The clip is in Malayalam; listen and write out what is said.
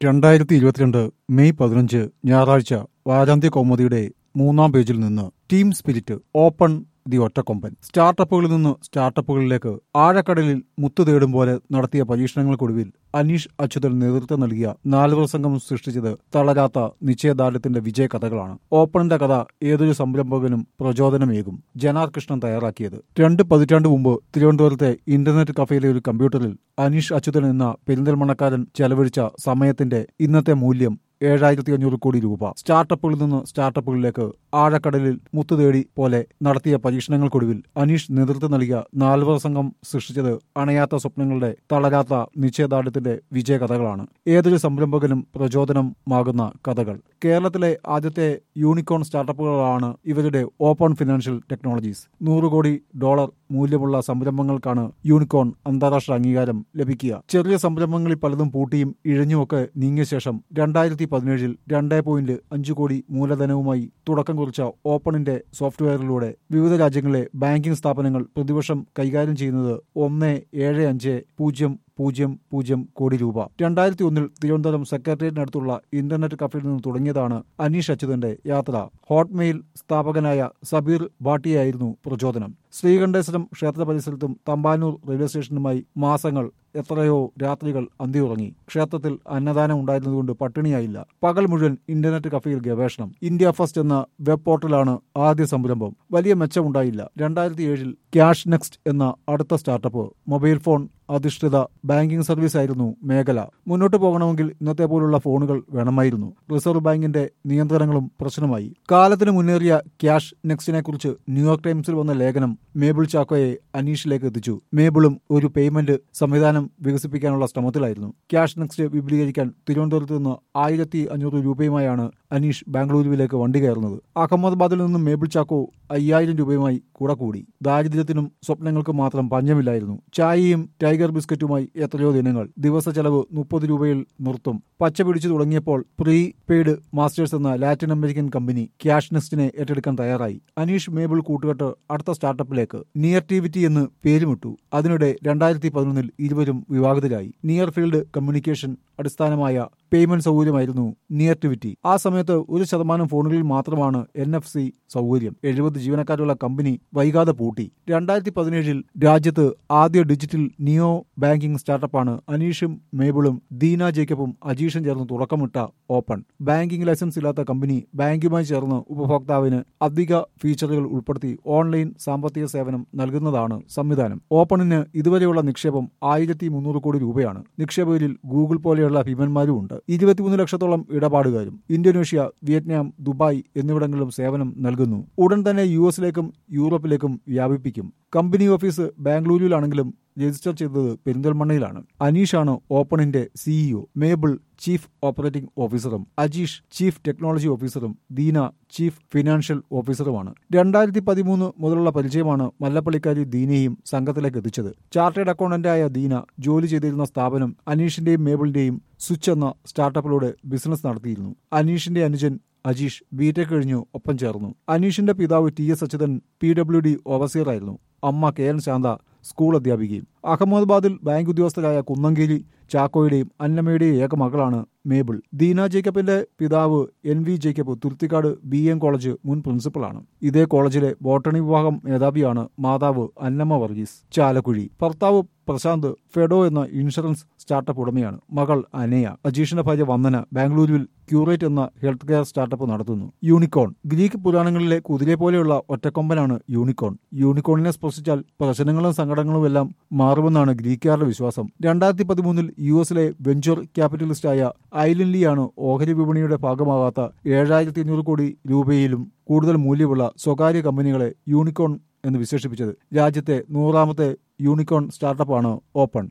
രണ്ടായിരത്തി ഇരുപത്തിരണ്ട് മെയ് പതിനഞ്ച് ഞായറാഴ്ച വാരാന്ത്യ കൗമുദിയുടെ മൂന്നാം പേജിൽ നിന്ന് ടീം സ്പിരിറ്റ് ഓപ്പൺ ദി ഒറ്റക്കൊമ്പൻ സ്റ്റാർട്ടപ്പുകളിൽ നിന്ന് സ്റ്റാർട്ടപ്പുകളിലേക്ക് ആഴക്കടലിൽ മുത്തു തേടും പോലെ നടത്തിയ പരീക്ഷണങ്ങൾക്കൊടുവിൽ അനീഷ് അച്യുതൻ നേതൃത്വം നൽകിയ നാലുവർ സംഘം സൃഷ്ടിച്ചത് തളരാത്ത നിശ്ചയദാർഢ്യത്തിന്റെ വിജയ കഥകളാണ് ഓപ്പണിന്റെ കഥ ഏതൊരു സംരംഭകനും പ്രചോദനമേകും ജനാർ കൃഷ്ണൻ തയ്യാറാക്കിയത് രണ്ട് പതിറ്റാണ്ട് മുമ്പ് തിരുവനന്തപുരത്തെ ഇന്റർനെറ്റ് കഫേയിലെ ഒരു കമ്പ്യൂട്ടറിൽ അനീഷ് അച്യുതൻ എന്ന പെരിന്തൽമണ്ണക്കാരൻ ചെലവഴിച്ച സമയത്തിന്റെ ഇന്നത്തെ മൂല്യം ഏഴായിരത്തി അഞ്ഞൂറ് കോടി രൂപ സ്റ്റാർട്ടപ്പുകളിൽ നിന്ന് സ്റ്റാർട്ടപ്പുകളിലേക്ക് ആഴക്കടലിൽ മുത്തുതേടി പോലെ നടത്തിയ പരീക്ഷണങ്ങൾക്കൊടുവിൽ അനീഷ് നേതൃത്വം നൽകിയ നാൽവർ സംഘം സൃഷ്ടിച്ചത് അണയാത്ത സ്വപ്നങ്ങളുടെ തളരാത്ത നിശ്ചയദാർഢ്യത്തിന്റെ വിജയകഥകളാണ് ഏതൊരു സംരംഭകനും പ്രചോദനമാകുന്ന കഥകൾ കേരളത്തിലെ ആദ്യത്തെ യൂണിക്കോൺ സ്റ്റാർട്ടപ്പുകളാണ് ഇവരുടെ ഓപ്പൺ ഫിനാൻഷ്യൽ ടെക്നോളജീസ് നൂറ് കോടി ഡോളർ മൂല്യമുള്ള സംരംഭങ്ങൾക്കാണ് യൂണിക്കോൺ അന്താരാഷ്ട്ര അംഗീകാരം ലഭിക്കുക ചെറിയ സംരംഭങ്ങളിൽ പലതും പൂട്ടിയും ഇഴഞ്ഞുമൊക്കെ നീങ്ങിയ ശേഷം രണ്ടായിരത്തി പതിനേഴിൽ രണ്ടേ പോയിന്റ് അഞ്ച് കോടി മൂലധനവുമായി തുടക്കം കുറിച്ച ഓപ്പണിന്റെ സോഫ്റ്റ്വെയറിലൂടെ വിവിധ രാജ്യങ്ങളിലെ ബാങ്കിംഗ് സ്ഥാപനങ്ങൾ പ്രതിവർഷം കൈകാര്യം ചെയ്യുന്നത് ഒന്ന് ഏഴ് അഞ്ച് പൂജ്യം പൂജ്യം പൂജ്യം കോടി രൂപ രണ്ടായിരത്തി ഒന്നിൽ തിരുവനന്തപുരം സെക്രട്ടേറിയറ്റിനടുത്തുള്ള ഇന്റർനെറ്റ് കഫയിൽ നിന്ന് തുടങ്ങിയതാണ് അനീഷ് അച്യുതന്റെ യാത്ര ഹോട്ട്മെയിൽ സ്ഥാപകനായ സബീർ ഭാട്ടിയായിരുന്നു പ്രചോദനം ശ്രീകണ്ഠേശ്വരം ക്ഷേത്ര പരിസരത്തും തമ്പാനൂർ റെയിൽവേ സ്റ്റേഷനുമായി മാസങ്ങൾ എത്രയോ രാത്രികൾ അന്തിയുറങ്ങി ക്ഷേത്രത്തിൽ അന്നദാനം ഉണ്ടായിരുന്നതുകൊണ്ട് പട്ടിണിയായില്ല പകൽ മുഴുവൻ ഇന്റർനെറ്റ് കഫയിൽ ഗവേഷണം ഇന്ത്യ ഫസ്റ്റ് എന്ന വെബ് പോർട്ടലാണ് ആദ്യ സംരംഭം വലിയ മെച്ചമുണ്ടായില്ല രണ്ടായിരത്തി ഏഴിൽ ക്യാഷ് നെക്സ്റ്റ് എന്ന അടുത്ത സ്റ്റാർട്ടപ്പ് മൊബൈൽ ഫോൺ അധിഷ്ഠിത ബാങ്കിംഗ് സർവീസ് ആയിരുന്നു മേഖല മുന്നോട്ട് പോകണമെങ്കിൽ ഇന്നത്തെ പോലുള്ള ഫോണുകൾ വേണമായിരുന്നു റിസർവ് ബാങ്കിന്റെ നിയന്ത്രണങ്ങളും പ്രശ്നമായി കാലത്തിന് മുന്നേറിയ ക്യാഷ് നെക്സ്റ്റിനെ കുറിച്ച് ന്യൂയോർക്ക് ടൈംസിൽ വന്ന ലേഖനം മേബിൾ ചാക്കോയെ അനീഷിലേക്ക് എത്തിച്ചു മേബിളും ഒരു പേയ്മെന്റ് സംവിധാനം വികസിപ്പിക്കാനുള്ള ശ്രമത്തിലായിരുന്നു ക്യാഷ് നെക്സ്റ്റ് വിപുലീകരിക്കാൻ തിരുവനന്തപുരത്ത് നിന്ന് ആയിരത്തി അഞ്ഞൂറ് രൂപയുമായാണ് അനീഷ് ബാംഗ്ലൂരുവിലേക്ക് വണ്ടി കയറുന്നത് അഹമ്മദാബാദിൽ നിന്നും മേബിൾ ചാക്കോ അയ്യായിരം രൂപയുമായി കൂടെ കൂടി ദാരിദ്ര്യത്തിനും സ്വപ്നങ്ങൾക്കും മാത്രം പഞ്ഞമില്ലായിരുന്നു ചായയും ടൈഗർ ബിസ്ക്കറ്റുമായി എത്രയോ ദിനങ്ങൾ ദിവസ ചെലവ് മുപ്പത് രൂപയിൽ നിർത്തും പച്ച പിടിച്ചു തുടങ്ങിയപ്പോൾ പ്രീ പെയ്ഡ് മാസ്റ്റേഴ്സ് എന്ന ലാറ്റിൻ അമേരിക്കൻ കമ്പനി ക്യാഷ് നെസ്റ്റിനെ ഏറ്റെടുക്കാൻ തയ്യാറായി അനീഷ് മേബിൾ കൂട്ടുകെട്ട് അടുത്ത സ്റ്റാർട്ടപ്പിലേക്ക് നിയർട്ടിവിറ്റി എന്ന് പേരുമിട്ടു അതിനിടെ രണ്ടായിരത്തി പതിനൊന്നിൽ ഇരുവരും വിവാഹിതരായി നിയർ ഫീൽഡ് കമ്മ്യൂണിക്കേഷൻ അടിസ്ഥാനമായ പേയ്മെന്റ് സൗകര്യമായിരുന്നു നിയർട്ടിവിറ്റി ആ സമയത്ത് ഒരു ശതമാനം ഫോണുകളിൽ മാത്രമാണ് എൻ എഫ് സി സൗകര്യം എഴുപത് ജീവനക്കാരുള്ള കമ്പനി വൈകാതെ പൂട്ടി രണ്ടായിരത്തി പതിനേഴിൽ രാജ്യത്ത് ആദ്യ ഡിജിറ്റൽ നിയോ ബാങ്കിംഗ് സ്റ്റാർട്ടപ്പാണ് അനീഷും മേബിളും ദീന ജേക്കബും അജീഷും ചേർന്ന് തുടക്കമിട്ട ഓപ്പൺ ബാങ്കിംഗ് ലൈസൻസ് ഇല്ലാത്ത കമ്പനി ബാങ്കുമായി ചേർന്ന് ഉപഭോക്താവിന് അധിക ഫീച്ചറുകൾ ഉൾപ്പെടുത്തി ഓൺലൈൻ സാമ്പത്തിക സേവനം നൽകുന്നതാണ് സംവിധാനം ഓപ്പണിന് ഇതുവരെയുള്ള നിക്ഷേപം ആയിരത്തി മുന്നൂറ് കോടി രൂപയാണ് നിക്ഷേപകരിൽ ഗൂഗിൾ പോലെയുള്ള ഭീമന്മാരും ഉണ്ട് ഇരുപത്തിമൂന്ന് ലക്ഷത്തോളം ഇടപാടുകാരും ഇന്തോനേഷ്യ വിയറ്റ്നാം ദുബായ് എന്നിവിടങ്ങളിലും സേവനം നൽകുന്നു ഉടൻ തന്നെ യു എസിലേക്കും യൂറോപ്പിലേക്കും വ്യാപിപ്പിക്കും കമ്പനി ഓഫീസ് ബാംഗ്ലൂരിലാണെങ്കിലും രജിസ്റ്റർ ചെയ്തത് പെരിന്തൽമണ്ണയിലാണ് അനീഷാണ് ഓപ്പണിന്റെ സിഇഒ മേബിൾ ചീഫ് ഓപ്പറേറ്റിംഗ് ഓഫീസറും അജീഷ് ചീഫ് ടെക്നോളജി ഓഫീസറും ദീന ചീഫ് ഫിനാൻഷ്യൽ ഓഫീസറുമാണ് രണ്ടായിരത്തി പതിമൂന്ന് മുതലുള്ള പരിചയമാണ് മല്ലപ്പള്ളിക്കാരി ദീനയും സംഘത്തിലേക്ക് എത്തിച്ചത് ചാർട്ടേഡ് അക്കൗണ്ടന്റായ ദീന ജോലി ചെയ്തിരുന്ന സ്ഥാപനം അനീഷിന്റെയും മേബിളിന്റെയും സ്വിച്ച് എന്ന സ്റ്റാർട്ടപ്പിലൂടെ ബിസിനസ് നടത്തിയിരുന്നു അനീഷിന്റെ അനുജൻ അജീഷ് ബിടെക് കഴിഞ്ഞു ഒപ്പം ചേർന്നു അനീഷിന്റെ പിതാവ് T S Achuthan P W D ഓവർസിയറായിരുന്നു അമ്മ കെ എൻ ശാന്ത സ്കൂൾ അധ്യാപികയും അഹമ്മദാബാദിൽ ബാങ്ക് ഉദ്യോഗസ്ഥരായ കുന്നങ്കേരി ചാക്കോയുടെയും അന്നമ്മയുടെയും ഏക മകളാണ് മേബിൾ ദീന ജേക്കബിന്റെ പിതാവ് N V Jacob Thuruthikkad B M college മുൻ പ്രിൻസിപ്പളാണ് ഇതേ കോളേജിലെ ബോട്ടണി വിഭാഗം മേധാവിയാണ് മാതാവ് അന്നമ്മ വർഗീസ് ചാലക്കുഴി ഭർത്താവ് പ്രശാന്ത് ഫെഡോ എന്ന ഇൻഷുറൻസ് സ്റ്റാർട്ടപ്പ് ഉടമയാണ് മകൾ അനയ അജീഷിന്റെ ഭാര്യ വന്ദന ബാംഗ്ലൂരുവിൽ ക്യൂറേറ്റ് എന്ന ഹെൽത്ത് കെയർ സ്റ്റാർട്ടപ്പ് നടത്തുന്നു യൂണിക്കോൺ ഗ്രീക്ക് പുരാണങ്ങളിലെ കുതിരെ പോലെയുള്ള ഒറ്റക്കൊമ്പനാണ് യൂണിക്കോൺ യൂണിക്കോണിനെ സ്പർശിച്ചാൽ പ്രശ്നങ്ങളും സങ്കടങ്ങളും എല്ലാം മാറുമെന്നാണ് ഗ്രീക്കുകാരുടെ വിശ്വാസം രണ്ടായിരത്തി പതിമൂന്നിൽ യു എസിലെ വെഞ്ചർ ക്യാപിറ്റലിസ്റ്റായ ഐലൻ ലീയാണ് ഓഹരി വിപണിയുടെ ഭാഗമാകാത്ത ഏഴായിരത്തി അഞ്ഞൂറ് കോടി രൂപയിലും കൂടുതൽ മൂല്യമുള്ള സ്വകാര്യ കമ്പനികളെ യൂണിക്കോൺ എന്ന് വിശേഷിപ്പിച്ചത് രാജ്യത്തെ നൂറാമത്തെ യൂണിക്കോൺ സ്റ്റാർട്ടപ്പാണ് ഓപ്പൺ